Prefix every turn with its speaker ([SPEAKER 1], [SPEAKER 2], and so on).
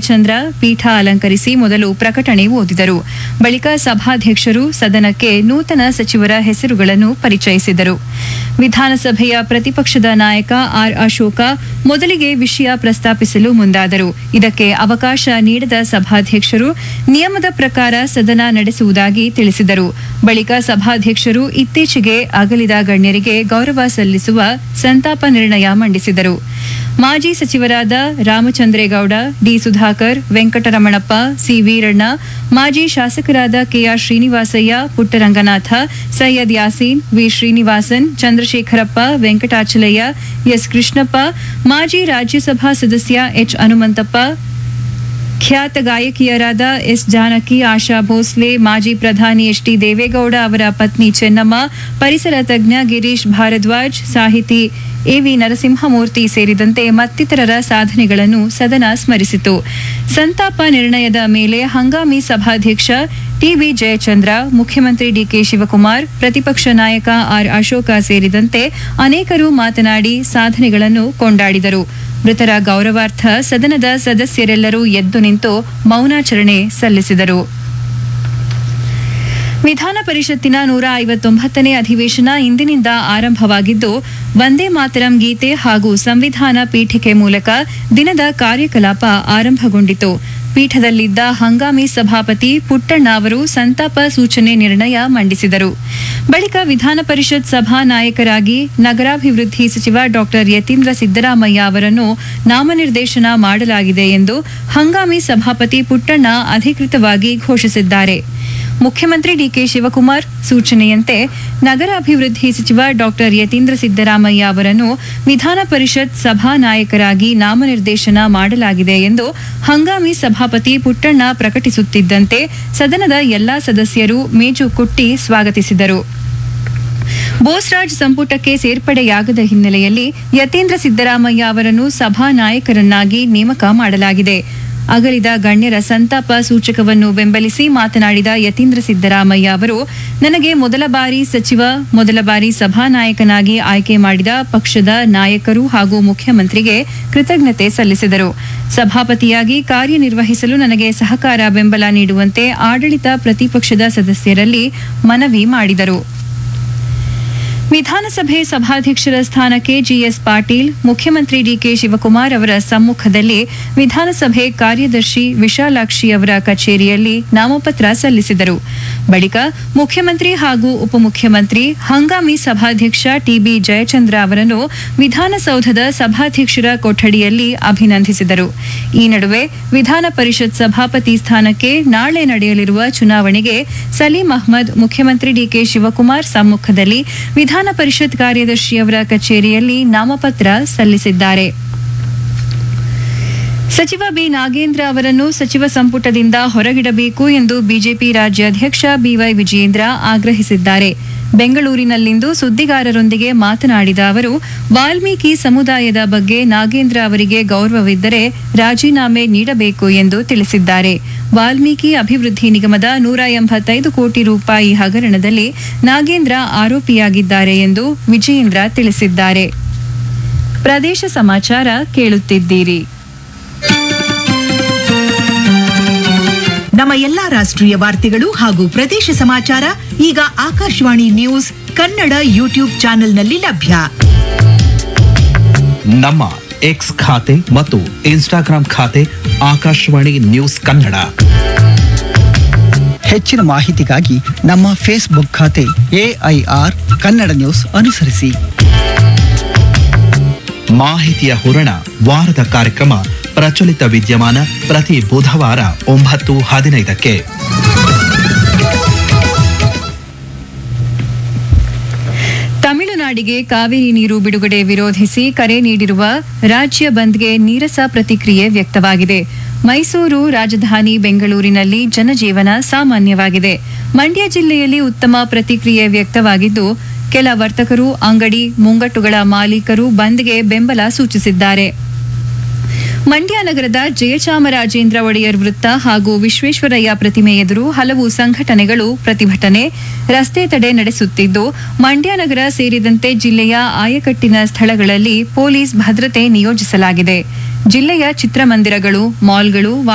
[SPEAKER 1] ಜಯಚಂದ್ರ ಪೀಠ ಅಲಂಕರಿಸಿ ಮೊದಲು ಪ್ರಕಟಣೆ ಓದಿದರು ಬಳಿಕ ಸಭಾಧ್ಯಕ್ಷರು ಸದನಕ್ಕೆ ನೂತನ ಸಚಿವರ ಹೆಸರುಗಳನ್ನು ಪರಿಚಯಿಸಿದರು ವಿಧಾನಸಭೆಯ ಪ್ರತಿಪಕ್ಷದ ನಾಯಕ ಆರ್ ಅಶೋಕ ಮೊದಲಿಗೆ ವಿಷಯ ಪ್ರಸ್ತಾಪಿಸಲು ಮುಂದಾದರು ಇದಕ್ಕೆ ಅವಕಾಶ ನೀಡದ ಸಭಾಧ್ಯಕ್ಷರು ನಿಯಮದ ಪ್ರಕಾರ ಸದನ ನಡೆಸುವುದಾಗಿ ತಿಳಿಸಿದರು ಬಳಿಕ ಸಭಾಧ್ಯಕ್ಷರು ಇತ್ತೀಚೆಗೆ ಅಗಲಿದ ಗಣ್ಯರಿಗೆ ಗೌರವ ಸಲ್ಲಿಸುವ ಸಂತಾಪ ನಿರ್ಣಯ ಮಂಡಿಸಿದರು ಮಾಜಿ ಸಚಿವರಾದ ರಾಮಚಂದ್ರೇಗೌಡ ಡಿ ಸುಧಾಕರ್ ವೆಂಕಟರಮಣಪ್ಪ ಸಿ ವೀರಣ್ಣ ಮಾಜಿ ಶಾಸಕರಾದ K R Srinivasaiah Puttaranganatha Syed Yaseen V Srinivasan Chandrashekarappa Venkatachalaiah S Krishnappa ಮಾಜಿ ರಾಜ್ಯಸಭಾ ಸದಸ್ಯ ಎಚ್ ಹನುಮಂತಪ್ಪ ಖ್ಯಾತ ಗಾಯಕಿಯರಾದ ಎಸ್ ಜಾನಕಿ ಆಶಾ ಭೋಸ್ಲೆ ಮಾಜಿ ಪ್ರಧಾನಿ ಎಚ್ ಡಿ ದೇವೇಗೌಡ ಅವರ ಪತ್ನಿ ಚೆನ್ನಮ್ಮ ಪರಿಸರ ತಜ್ಞ ಗಿರೀಶ್ ಭಾರದ್ವಾಜ್ ಸಾಹಿತಿ ಎವಿ ನರಸಿಂಹಮೂರ್ತಿ ಸೇರಿದಂತೆ ಮತ್ತಿತರರ ಸಾಧನೆಗಳನ್ನು ಸದನ ಸ್ಮರಿಸಿತು ಸಂತಾಪ ನಿರ್ಣಯದ ಮೇಲೆ ಹಂಗಾಮಿ ಸಭಾಧ್ಯಕ್ಷ ಟಿಬಿ ಜಯಚಂದ್ರ ಮುಖ್ಯಮಂತ್ರಿ ಡಿಕೆ ಶಿವಕುಮಾರ್ ಪ್ರತಿಪಕ್ಷ ನಾಯಕ ಆರ್ ಅಶೋಕ ಸೇರಿದಂತೆ ಅನೇಕರು ಮಾತನಾಡಿ ಸಾಧನೆಗಳನ್ನು ಕೊಂಡಾಡಿದರು ಮೃತರ ಗೌರವಾರ್ಥ ಸದನದ ಸದಸ್ಯರೆಲ್ಲರೂ ಎದ್ದು ನಿಂತು ಮೌನಾಚರಣೆ ಸಲ್ಲಿಸಿದರು ವಿಧಾನ ಪರಿಷತ್ತಿನ ನೂರ ಐವತ್ತೊಂಬತ್ತನೇ ಅಧಿವೇಶನ ಇಂದಿನಿಂದ ಆರಂಭವಾಗಿದ್ದು ವಂದೇ ಮಾತರಂ ಗೀತೆ ಹಾಗೂ ಸಂವಿಧಾನ ಪೀಠಿಕೆ ಮೂಲಕ ದಿನದ ಕಾರ್ಯಕಲಾಪ ಆರಂಭಗೊಂಡಿತು ಪೀಠದಲ್ಲಿದ್ದ ಹಂಗಾಮಿ ಸಭಾಪತಿ ಪುಟ್ಟಣ್ಣ ಅವರು ಸಂತಾಪ ಸೂಚನೆ ನಿರ್ಣಯ ಮಂಡಿಸಿದರು ಬಳಿಕ ವಿಧಾನ ಪರಿಷತ್ ಸಭಾ ನಾಯಕರಾಗಿ ನಗರಾಭಿವೃದ್ಧಿ ಸಚಿವ ಡಾಕ್ಟರ್ ಯತೀಂದ್ರ ಸಿದ್ದರಾಮಯ್ಯ ಅವರನ್ನು ನಾಮನಿರ್ದೇಶನ ಮಾಡಲಾಗಿದೆ ಎಂದು ಹಂಗಾಮಿ ಸಭಾಪತಿ ಪುಟ್ಟಣ್ಣ ಅಧಿಕೃತವಾಗಿ ಘೋಷಿಸಿದ್ದಾರೆ ಮುಖ್ಯಮಂತ್ರಿ ಡಿಕೆ ಶಿವಕುಮಾರ್ ಸೂಚನೆಯಂತೆ ನಗರಾಭಿವೃದ್ಧಿ ಸಚಿವ ಡಾಕ್ಟರ್ ಯತೀಂದ್ರ ಸಿದ್ದರಾಮಯ್ಯ ಅವರನ್ನು ವಿಧಾನ ಪರಿಷತ್ ಸಭಾ ನಾಯಕರಾಗಿ ನಾಮನಿರ್ದೇಶನ ಮಾಡಲಾಗಿದೆ ಎಂದು ಹಂಗಾಮಿ ಸಭಾಪತಿ ಪುಟ್ಟಣ್ಣ ಪ್ರಕಟಿಸುತ್ತಿದ್ದಂತೆ ಸದನದ ಎಲ್ಲಾ ಸದಸ್ಯರು ಮೇಜು ಕುಟ್ಟಿ ಸ್ವಾಗತಿಸಿದರು ಬೋಸ್ರಾಜ್ ಸಂಪುಟಕ್ಕೆ ಸೇರ್ಪಡೆಯಾಗದ ಹಿನ್ನೆಲೆಯಲ್ಲಿ ಯತೀಂದ್ರ ಸಿದ್ದರಾಮಯ್ಯ ಅವರನ್ನು ಸಭಾ ನಾಯಕರನ್ನಾಗಿ ನೇಮಕ ಮಾಡಲಾಗಿದೆ ಅಗಲಿದ ಗಣ್ಯರ ಸಂತಾಪ ಸೂಚಕವನ್ನು ಬೆಂಬಲಿಸಿ ಮಾತನಾಡಿದ ಯತೀಂದ್ರ ಸಿದ್ದರಾಮಯ್ಯ ಅವರು ನನಗೆ ಮೊದಲ ಬಾರಿ ಸಚಿವ ಮೊದಲ ಬಾರಿ ಸಭಾನಾಯಕನಾಗಿ ಆಯ್ಕೆ ಮಾಡಿದ ಪಕ್ಷದ ನಾಯಕರು ಹಾಗೂ ಮುಖ್ಯಮಂತ್ರಿಗೆ ಕೃತಜ್ಞತೆ ಸಲ್ಲಿಸಿದರು ಸಭಾಪತಿಯಾಗಿ ಕಾರ್ಯನಿರ್ವಹಿಸಲು ನನಗೆ ಸಹಕಾರ ಬೆಂಬಲ ನೀಡುವಂತೆ ಆಡಳಿತ ಪ್ರತಿಪಕ್ಷದ ಸದಸ್ಯರಲ್ಲಿ ಮನವಿ ಮಾಡಿದರು ವಿಧಾನಸಭೆ ಸಭಾಧ್ಯಕ್ಷರ ಸ್ಥಾನಕ್ಕೆ ಜಿಎಸ್ ಪಾಟೀಲ್ ಮುಖ್ಯಮಂತ್ರಿ ಡಿಕೆ ಶಿವಕುಮಾರ್ ಅವರ ಸಮ್ಮುಖದಲ್ಲಿ ವಿಧಾನಸಭೆ ಕಾರ್ಯದರ್ಶಿ ವಿಶಾಲಾಕ್ಷಿ ಅವರ ಕಚೇರಿಯಲ್ಲಿ ನಾಮಪತ್ರ ಸಲ್ಲಿಸಿದರು ಬಳಿಕ ಮುಖ್ಯಮಂತ್ರಿ ಹಾಗೂ ಉಪಮುಖ್ಯಮಂತ್ರಿ ಹಂಗಾಮಿ ಸಭಾಧ್ಯಕ್ಷ ಟಿಬಿ ಜಯಚಂದ್ರ ಅವರನ್ನು ವಿಧಾನಸೌಧದ ಸಭಾಧ್ಯಕ್ಷರ ಕೊಠಡಿಯಲ್ಲಿ ಅಭಿನಂದಿಸಿದರು ಈ ನಡುವೆ ವಿಧಾನ ಪರಿಷತ್ ಸಭಾಪತಿ ಸ್ಥಾನಕ್ಕೆ ನಾಳೆ ನಡೆಯಲಿರುವ ಚುನಾವಣೆಗೆ ಸಲೀಂ ಅಹ್ಮದ್ ಮುಖ್ಯಮಂತ್ರಿ ಡಿಕೆ ಶಿವಕುಮಾರ್ ಸಮ್ಮುಖದಲ್ಲಿ ವಿಧಾನ ಪರಿಷತ್ ಕಾರ್ಯದರ್ಶಿಯವರ ಕಚೇರಿಯಲ್ಲಿ ನಾಮಪತ್ರ ಸಲ್ಲಿಸಿದ್ದಾರೆ ಸಚಿವ ಬಿ ನಾಗೇಂದ್ರ ಅವರನ್ನು ಸಚಿವ ಸಂಪುಟದಿಂದ ಹೊರಗಿಡಬೇಕು ಎಂದು ಬಿಜೆಪಿ ರಾಜ್ಯಾಧ್ಯಕ್ಷ ಬಿವೈ ವಿಜಯೇಂದ್ರ ಆಗ್ರಹಿಸಿದ್ದಾರೆ ಬೆಂಗಳೂರಿನಲ್ಲಿಂದು ಸುದ್ದಿಗಾರರೊಂದಿಗೆ ಮಾತನಾಡಿದ ಅವರು ವಾಲ್ಮೀಕಿ ಸಮುದಾಯದ ಬಗ್ಗೆ ನಾಗೇಂದ್ರ ಅವರಿಗೆ ಗೌರವವಿದ್ದರೆ ರಾಜೀನಾಮೆ ನೀಡಬೇಕು ಎಂದು ತಿಳಿಸಿದ್ದಾರೆ ವಾಲ್ಮೀಕಿ ಅಭಿವೃದ್ಧಿ ನಿಗಮದ ನೂರ ಎಂಬತ್ತೈದು ಕೋಟಿ ರೂಪಾಯಿ ಹಗರಣದಲ್ಲಿ ನಾಗೇಂದ್ರ ಆರೋಪಿಯಾಗಿದ್ದಾರೆ ಎಂದು ವಿಜಯೇಂದ್ರ ತಿಳಿಸಿದ್ದಾರೆ ಪ್ರದೇಶ ಸಮಾಚಾರ ಕೇಳುತ್ತಿದ್ದೀರಿ
[SPEAKER 2] ನಮ್ಮ ಎಲ್ಲಾ ರಾಷ್ಟ್ರೀಯ ವಾರ್ತೆಗಳು ಹಾಗೂ ಪ್ರದೇಶ ಸಮಾಚಾರ ಈಗ ಆಕಾಶವಾಣಿ ನ್ಯೂಸ್ ಕನ್ನಡ ಯೂಟ್ಯೂಬ್ ಚಾನೆಲ್ನಲ್ಲಿ ಲಭ್ಯ
[SPEAKER 3] ನಮ್ಮ ಎಕ್ಸ್ ಖಾತೆ ಮತ್ತು ಇನ್ಸ್ಟಾಗ್ರಾಂ ಖಾತೆ ಆಕಾಶವಾಣಿ ನ್ಯೂಸ್ ಕನ್ನಡ
[SPEAKER 4] ಹೆಚ್ಚಿನ ಮಾಹಿತಿಗಾಗಿ ನಮ್ಮ ಫೇಸ್ಬುಕ್ ಖಾತೆ ಎಐಆರ್ ಕನ್ನಡ ನ್ಯೂಸ್ ಅನುಸರಿಸಿ
[SPEAKER 3] ಮಾಹಿತಿಯ ಹೂರಣ ವಾರದ ಕಾರ್ಯಕ್ರಮ ಪ್ರಚಲಿತ ವಿದ್ಯಮಾನ ಪ್ರತಿ ಬುಧವಾರ ಒಂಬತ್ತು ಹದಿನೈದಕ್ಕೆ
[SPEAKER 1] ತಮಿಳುನಾಡಿಗೆ ಕಾವೇರಿ ನೀರು ಬಿಡುಗಡೆ ವಿರೋಧಿಸಿ ಕರೆ ನೀಡಿರುವ ರಾಜ್ಯ ಬಂದ್ಗೆ ನೀರಸ ಪ್ರತಿಕ್ರಿಯೆ ವ್ಯಕ್ತವಾಗಿದೆ ಮೈಸೂರು ರಾಜಧಾನಿ ಬೆಂಗಳೂರಿನಲ್ಲಿ ಜನಜೀವನ ಸಾಮಾನ್ಯವಾಗಿದೆ ಮಂಡ್ಯ ಜಿಲ್ಲೆಯಲ್ಲಿ ಉತ್ತಮ ಪ್ರತಿಕ್ರಿಯೆ ವ್ಯಕ್ತವಾಗಿದ್ದು ಕೆಲ ವರ್ತಕರು ಅಂಗಡಿ ಮುಂಗಟ್ಟುಗಳ ಮಾಲೀಕರು ಬಂದ್ಗೆ ಬೆಂಬಲ ಸೂಚಿಸಿದ್ದಾರೆ ಮಂಡ್ಯ ನಗರದ ಜಯಚಾಮರಾಜೇಂದ್ರ ಒಡೆಯರ್ ವೃತ್ತ ಹಾಗೂ ವಿಶ್ವೇಶ್ವರಯ್ಯ ಪ್ರತಿಮೆ ಎದುರು ಹಲವು ಸಂಘಟನೆಗಳು ಪ್ರತಿಭಟನೆ ರಸ್ತೆ ತಡೆ ನಡೆಸುತ್ತಿದ್ದು ಮಂಡ್ಯ ನಗರ ಸೇರಿದಂತೆ ಜಿಲ್ಲೆಯ ಆಯಕಟ್ಟಿನ ಸ್ಥಳಗಳಲ್ಲಿ ಪೊಲೀಸ್ ಭದ್ರತೆ ನಿಯೋಜಿಸಲಾಗಿದೆ ಜಿಲ್ಲೆಯ ಚಿತ್ರಮಂದಿರಗಳು ಮಾಲ್ಗಳು